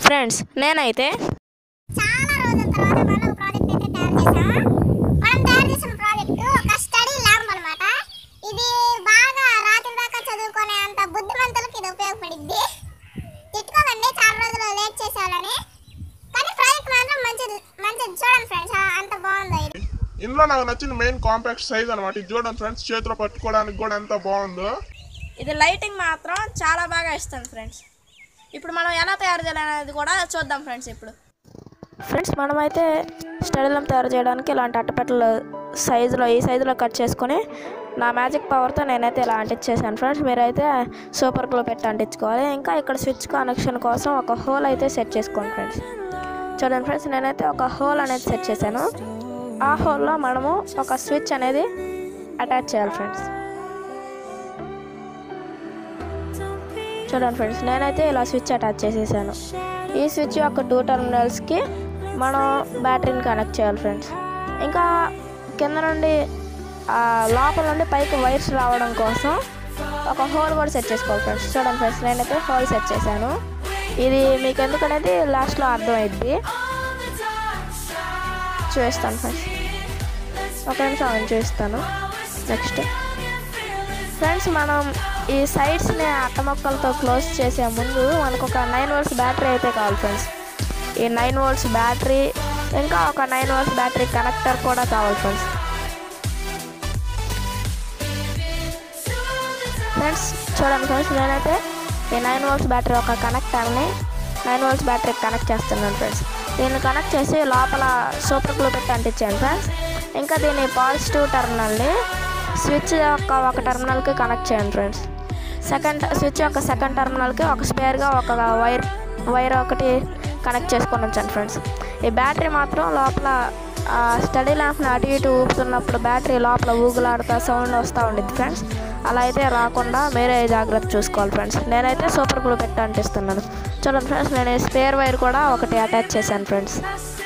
friends నేనైతే చాలా రోజుల తర్వాత మనం ఒక ప్రాజెక్ట్ అయితే తయారు చేసాం మనం తయారు చేసిన ప్రాజెక్ట్ ఒక స్టడీ ల్యాబ్ అన్నమాట ఇది బాగా రాత్రి దాకా చదువుకునే అంత బుద్ధిమంతులకు ఇది ఉపయోగపడిద్ది తిట్టుకోకండి చాలా రోజులు లేట్ చేసేవాళ్ళని కానీ ప్రాజెక్ట్ మాత్రం మంచిది మంచిది చూడండి ఫ్రెండ్స్ అంత బాగుంది ఇది ఇందులో నాకు నచ్చిన మెయిన్ కాంపాక్ట్ సైజ్ అనమాట ఇది చూడండి ఫ్రెండ్స్ చేతిలో పట్టుకోవడానికి కూడా ఎంత బాగుందో ఇది లైటింగ్ మాత్రం చాలా బాగా ఇస్తుంది ఫ్రెండ్స్ ఇప్పుడు మనం ఎలా తయారు చేయాలనేది కూడా చూద్దాం ఫ్రెండ్స్ ఇప్పుడు ఫ్రెండ్స్ మనమైతే స్టడీలం తయారు చేయడానికి ఇలాంటి అట్టపెట్టలు సైజులో ఈ సైజులో కట్ చేసుకొని నా మ్యాజిక్ పవర్తో నేనైతే ఇలా అంటించేసాను ఫ్రెండ్స్ మీరైతే సూపర్ గ్లో పెట్టి అంటించుకోవాలి ఇంకా ఇక్కడ స్విచ్ కనెక్షన్ కోసం ఒక హోల్ అయితే సెట్ చేసుకోండి ఫ్రెండ్స్ చూడండి ఫ్రెండ్స్ నేనైతే ఒక హోల్ అనేది సెట్ చేశాను ఆ హోల్లో మనము ఒక స్విచ్ అనేది అటాచ్ చేయాలి ఫ్రెండ్స్ చూడండి ఫ్రెండ్స్ నేనైతే ఇలా స్విచ్ అటాచ్ చేసేసాను ఈ స్విచ్ యొక్క టూ టర్మినల్స్కి మనం బ్యాటరీని కనెక్ట్ చేయాలి ఫ్రెండ్స్ ఇంకా కింద నుండి ఆ, లోపల నుండి పైకి వైర్స్ రావడం కోసం ఒక హోల్ కూడా సెట్ చేసుకోవాలి ఫ్రెండ్స్ చూడండి ఫ్రెండ్స్ నేనైతే హోల్ సెట్ చేశాను ఇది మీకు ఎందుకనేది లాస్ట్లో అర్థమైద్ది చూపిస్తాను ఫ్రెండ్స్ ఒక నిమిషం ఆన్ చూపిస్తాను నెక్స్ట్ ఫ్రెండ్స్ మనం ఈ సైడ్స్ని అట్ట మొక్కలతో క్లోజ్ చేసే ముందు మనకు ఒక నైన్ వోల్ట్స్ బ్యాటరీ అయితే కావాలి ఫ్రెండ్స్ ఈ నైన్ వోల్ట్స్ బ్యాటరీ ఇంకా ఒక నైన్ వోల్ట్స్ బ్యాటరీ కనెక్టర్ కూడా కావాలి ఫ్రెండ్స్ ఫ్రెండ్స్ చూడండి ఫ్రెండ్స్ నేనైతే ఈ నైన్ వోల్ట్స్ బ్యాటరీ ఒక కనెక్టర్ని నైన్ వోల్ట్స్ బ్యాటరీ కనెక్ట్ చేస్తున్నాను ఫ్రెండ్స్ దీన్ని కనెక్ట్ చేసి లోపల సూపర్ గ్లూ పెట్టి అంటించాను ఫ్రెండ్స్ ఇంకా దీని పాజిటివ్ టర్మినల్ని స్విచ్ యొక్క ఒక టర్మినల్కి కనెక్ట్ చేయండి ఫ్రెండ్స్ సెకండ్ స్విచ్ యొక్క సెకండ్ టర్మినల్కి ఒక స్పేర్గా ఒక వైర్ వైర్ ఒకటి కనెక్ట్ చేసుకొని ఉంచండి ఫ్రెండ్స్ ఈ బ్యాటరీ మాత్రం లోపల ఆ స్టడీ ల్యాంప్ని అటు ఇటు ఊపుతున్నప్పుడు బ్యాటరీ లోపల ఊగులాడుతా సౌండ్ వస్తూ ఉండిద్ది ఫ్రెండ్స్ అలా అయితే రాకుండా మీరే జాగ్రత్త చూసుకోవాలి ఫ్రెండ్స్ నేనైతే సూపర్ గ్లూ పెట్టి అంటిస్తున్నాను చూడండి ఫ్రెండ్స్ నేను ఈ స్పేర్ వైర్ కూడా ఒకటి అటాచ్ చేశాను ఫ్రెండ్స్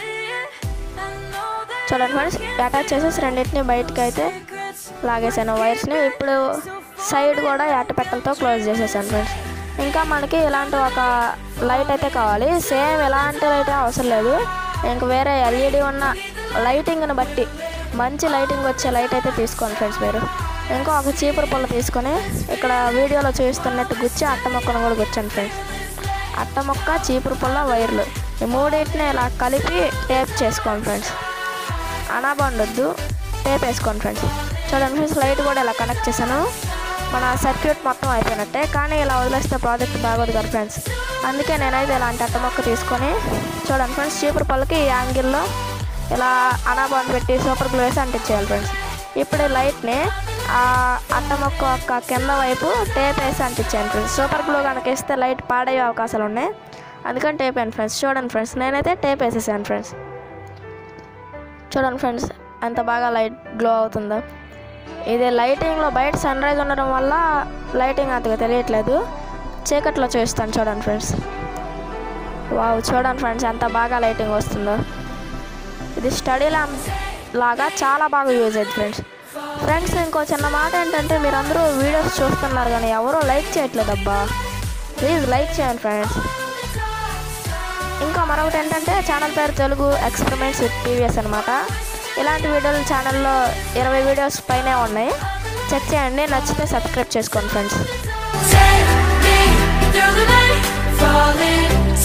చూడండి ఫ్రెండ్స్ అటాచ్ చేసేసి రెండింటిని బయటకు అయితే లాగేసాను వైర్స్ని ఇప్పుడు సైడ్ కూడా అట్టపెట్టలతో క్లోజ్ చేసేసాను ఫ్రెండ్స్ ఇంకా మనకి ఇలాంటి ఒక లైట్ అయితే కావాలి సేమ్ ఎలాంటి లైట్ అవసరం లేదు ఇంక వేరే ఎల్ఈడి ఉన్న లైటింగ్ని బట్టి మంచి లైటింగ్ వచ్చే లైట్ అయితే తీసుకోండి ఫ్రెండ్స్ మీరు ఇంకా ఒక చీపురు పుల్ల తీసుకొని ఇక్కడ వీడియోలో చూపిస్తున్నట్టు గుచ్చి అట్ట మొక్కను కూడా గుచ్చండి ఫ్రెండ్స్ అట్ట మొక్క చీపురు పుల్ల వైర్లు ఈ మూడింటిని ఇలా కలిపి టేప్ చేసుకోండి ఫ్రెండ్స్ అనబండొద్దు టేప్ వేసుకోండి ఫ్రెండ్స్ చూడండి ఫ్రెండ్స్ లైట్ కూడా ఇలా కనెక్ట్ చేశాను మన సర్క్యూట్ మొత్తం అయిపోయినట్టే కానీ ఇలా వదిలేస్తే ప్రాజెక్ట్ బాగోదు కదా ఫ్రెండ్స్ అందుకే నేనైతే ఇలాంటి అట్ట మొక్క తీసుకొని చూడండి ఫ్రెండ్స్ చీపురు పళ్ళకి ఈ యాంగిల్లో ఇలా అనాబాండ్ పెట్టి సూపర్ గ్లూ వేసి అంటించేయాలి ఫ్రెండ్స్ ఇప్పుడు ఈ లైట్ని ఆ అట్ట మొక్క యొక్క కింద వైపు టేప్ వేసి అంటించాను ఫ్రెండ్స్ సూపర్ గ్లూ కనుక వేస్తే లైట్ పాడయ్యే అవకాశాలు ఉన్నాయి అందుకని టేప్ వేయండి ఫ్రెండ్స్ చూడండి ఫ్రెండ్స్ నేనైతే టేప్ వేసేసాను ఫ్రెండ్స్ చూడండి ఫ్రెండ్స్ ఎంత బాగా లైట్ గ్లో అవుతుందో ఇది లైటింగ్లో బయట సన్ రైజ్ ఉండడం వల్ల లైటింగ్ అంతగా తెలియట్లేదు చీకట్లో చూస్తాను చూడండి ఫ్రెండ్స్ వావ్ చూడండి ఫ్రెండ్స్ ఎంత బాగా లైటింగ్ వస్తుందో ఇది స్టడీ ల్యాంప్ లాగా చాలా బాగా యూజ్ అయ్యింది ఫ్రెండ్స్ ఫ్రెండ్స్ ఇంకో చిన్న మాట ఏంటంటే మీరందరూ వీడియోస్ చూస్తున్నారు కానీ ఎవరూ లైక్ చేయట్లేదు అబ్బా ప్లీజ్ లైక్ చేయండి ఫ్రెండ్స్ ఇంకా మరొకటి ఏంటంటే ఛానల్ పేరు తెలుగు ఎక్స్పెరిమెంట్స్ విత్ టీవీఎస్ అనమాట ఇలాంటి వీడియోలు ఛానల్లో ఇరవై వీడియోస్ పైనే ఉన్నాయి చెక్ చేయండి నచ్చితే సబ్స్క్రైబ్ చేసుకోండి friends Take me through the night, falling